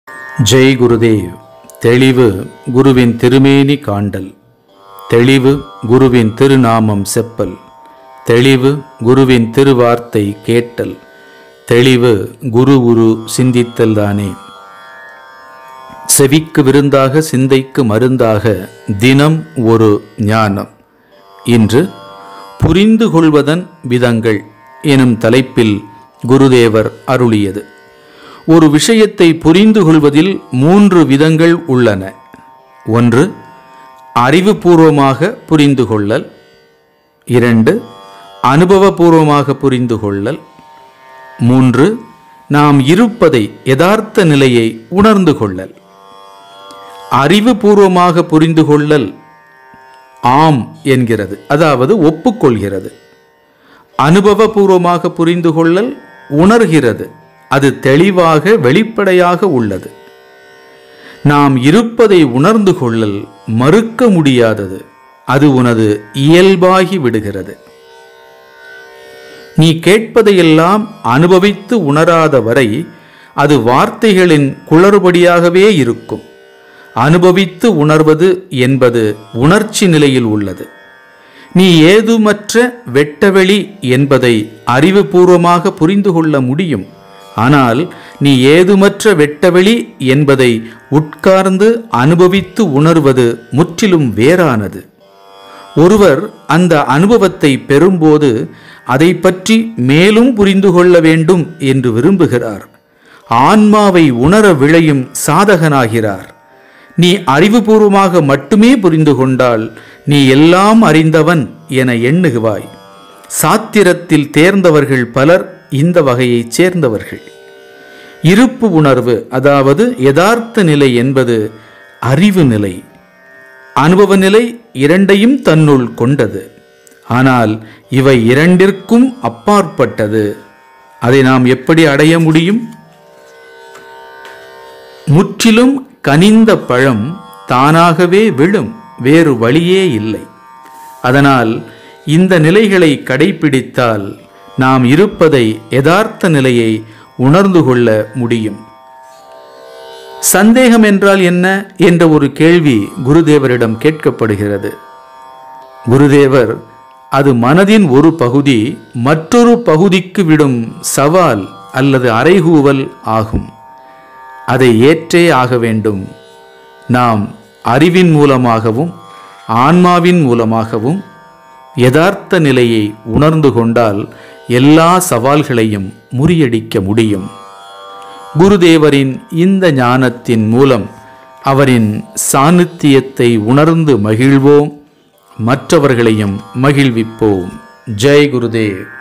ஜெய் குருதேவ் தெளிவு குருவின் திருமேனி காண்டல் தெளிவு குருவின் திருநாமம் செப்பல் தெளிவு குருவின் திருவார்த்தை கேட்டல் தெளிவு குரு உரு சிந்தித்தல் தானே செவிக்கு விருந்தாக சிந்தைக்கு மருந்தாக தினம் ஒரு ஞானம் இன்று புரிந்து கொள்வதன் விதங்கள் எனும் தலைப்பில் குருதேவர் அருளியது ஒரு விஷயத்தை புரிந்து கொள்வதில் மூன்று விதங்கள் உள்ளன ஒன்று அறிவுபூர்வமாக புரிந்து கொள்ளல் இரண்டு அனுபவபூர்வமாக புரிந்து கொள்ளல் மூன்று நாம் இருப்பதை யதார்த்த நிலையை உணர்ந்து கொள்ளல் அறிவுபூர்வமாக புரிந்து கொள்ளல் ஆம் என்கிறது அதாவது ஒப்புக்கொள்கிறது அனுபவபூர்வமாக புரிந்து கொள்ளல் உணர்கிறது அது தெளிவாக வெளிப்படையாக உள்ளது நாம் இருப்பதை உணர்ந்து கொள்ளல் மறுக்க முடியாதது அது உனது இயல்பாகி விடுகிறது நீ கேட்பதையெல்லாம் அனுபவித்து உணராத வரை அது வார்த்தைகளின் குளறுபடியாகவே இருக்கும் அனுபவித்து உணர்வது என்பது உணர்ச்சி நிலையில் உள்ளது நீ ஏதுமற்ற வெட்டவெளி என்பதை அறிவுபூர்வமாக புரிந்து கொள்ள முடியும் ஆனால் நீ ஏதுமற்ற வெட்டவெளி என்பதை உட்கார்ந்து அனுபவித்து உணர்வது முற்றிலும் வேறானது ஒருவர் அந்த அனுபவத்தை பெறும்போது அதை பற்றி மேலும் புரிந்து கொள்ள வேண்டும் என்று விரும்புகிறார் ஆன்மாவை உணர விளையும் சாதகனாகிறார் நீ அறிவுபூர்வமாக மட்டுமே புரிந்து கொண்டால் நீ எல்லாம் அறிந்தவன் என எண்ணுகுவாய் சாத்திரத்தில் தேர்ந்தவர்கள் பலர் இந்த வகையைச் சேர்ந்தவர்கள் இருப்பு உணர்வு அதாவது யதார்த்த நிலை என்பது அறிவு நிலை அனுபவ நிலை இரண்டையும் தன்னுள் கொண்டது ஆனால் இவை இரண்டிற்கும் அப்பாற்பட்டது அதை நாம் எப்படி அடைய முடியும் முற்றிலும் கனிந்த பழம் தானாகவே விழும் வேறு வழியே இல்லை அதனால் இந்த நிலைகளை கடைபிடித்தால் நாம் இருப்பதை யதார்த்த நிலையை உணர்ந்து கொள்ள முடியும் சந்தேகம் என்றால் என்ன என்ற ஒரு கேள்வி குருதேவரிடம் கேட்கப்படுகிறது குருதேவர் அது மனதின் ஒரு பகுதி மற்றொரு பகுதிக்கு விடும் சவால் அல்லது அறைகூவல் ஆகும் அதை ஏற்றே ஆக வேண்டும் நாம் அறிவின் மூலமாகவும் ஆன்மாவின் மூலமாகவும் யதார்த்த நிலையை உணர்ந்து கொண்டால் எல்லா சவால்களையும் முறியடிக்க முடியும் குருதேவரின் இந்த ஞானத்தின் மூலம் அவரின் சாநித்தியத்தை உணர்ந்து மகிழ்வோம் மற்றவர்களையும் மகிழ்விப்போம் ஜெய் குருதேவ்